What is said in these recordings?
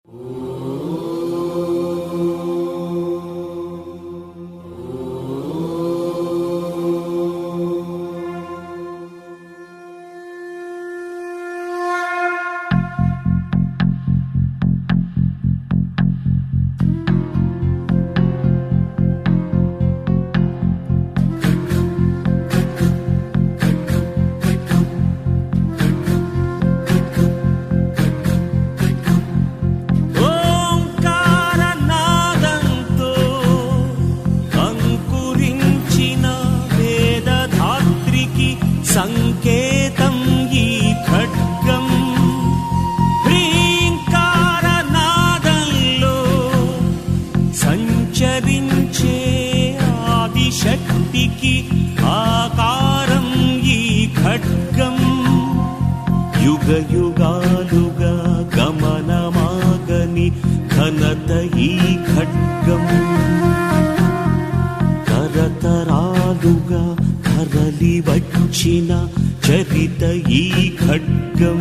ఓంకారనాదంతో అంకురించిన వేదధాత్రికి సంకేతం ఈ ఖడ్గం హ్రీంకారనాదంలో సంచరించే ఆదిశక్తికి ఆకారం ఈ ఖడ్గం యుగ యుగాలుగా గమనమాగని ఘనత ఈ ఖడ్గం తరతరాలుగా కరలి వచ్చిన చరిత ఈ ఖడ్గం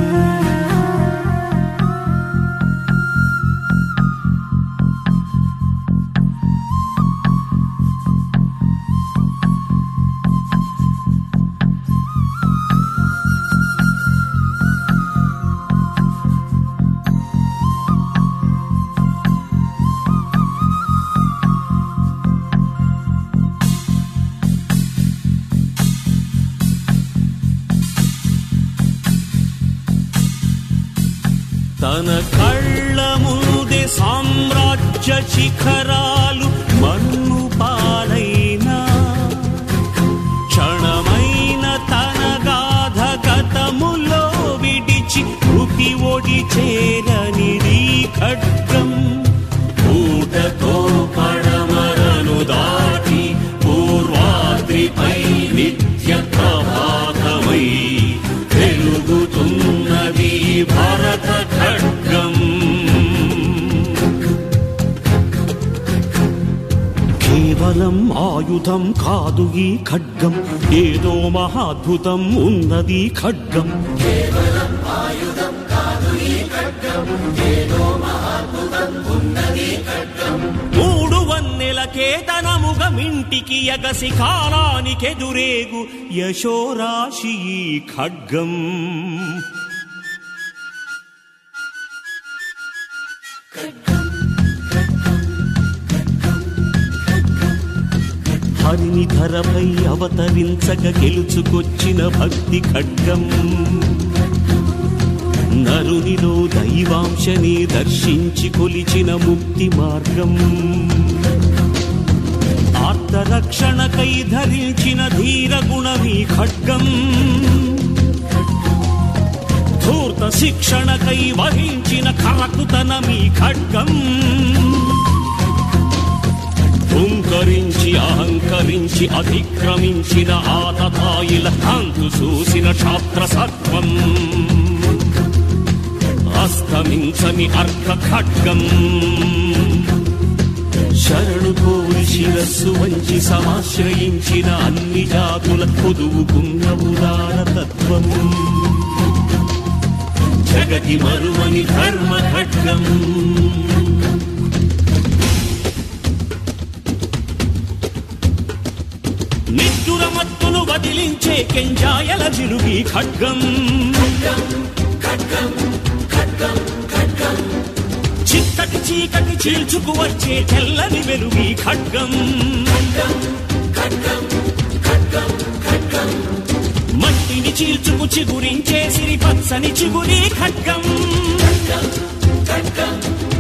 తన కళ్ళ ముందే సామ్రాజ్య శిఖరాలు మన్ను పాలైనా క్షణమైన తన గాధ గతములో విడిచి కృతి ఒడి చేరనిది ఖడ్గం ఊటతో పడమరను దాటి పూర్వాద్రిపై నిత్య ప్రభాతమై వెలుగుతున్నది భరత ఖడ్గం కేవలం ఆయుధం కాదు ఈ ఖడ్గం ఏదో మహాద్భుతం ఉన్నది ఖడ్గం మూడు వన్నెల కేతనముగ మింటికి ఎగసి కాలానికెదురేగు యశోరాశి ఈ ఖడ్గం హరిని ధరపై అవతరించక గెలుచుకొచ్చిన భక్తి ఖడ్గం నరునిలో దైవాంశని దర్శించి కొలిచిన ముక్తి మార్గం ఆర్తరక్షణకై ధరించిన ధీర గుణమీ ఖడ్గం ధూర్త శిక్షణకై వహించిన కరకుతనమీ ఖడ్గం హుంకరించి అహంకరించి అతిక్రమించిన ఆతతాయిల అంతు చూసిన క్షాత్ర సత్వం అస్తమించని అర్ధ ఖడ్గం శరణు కోరి శిరస్సు వంచి సమాశ్రయించిన అన్ని జాతుల పొదువుకున్న ఉదార తత్వం జగతి మరువని ధర్మ ఖడ్గం నిద్దుర మత్తును వదిలించే కెంజాయల జిలుగి ఖడ్గం చిక్కటి చీకటి చీల్చుకు వచ్చే తెల్లని వెలుగి ఖడ్గం మట్టిని చీల్చుకు చిగురించే సిరి పచ్చని చిగురి ఖడ్గం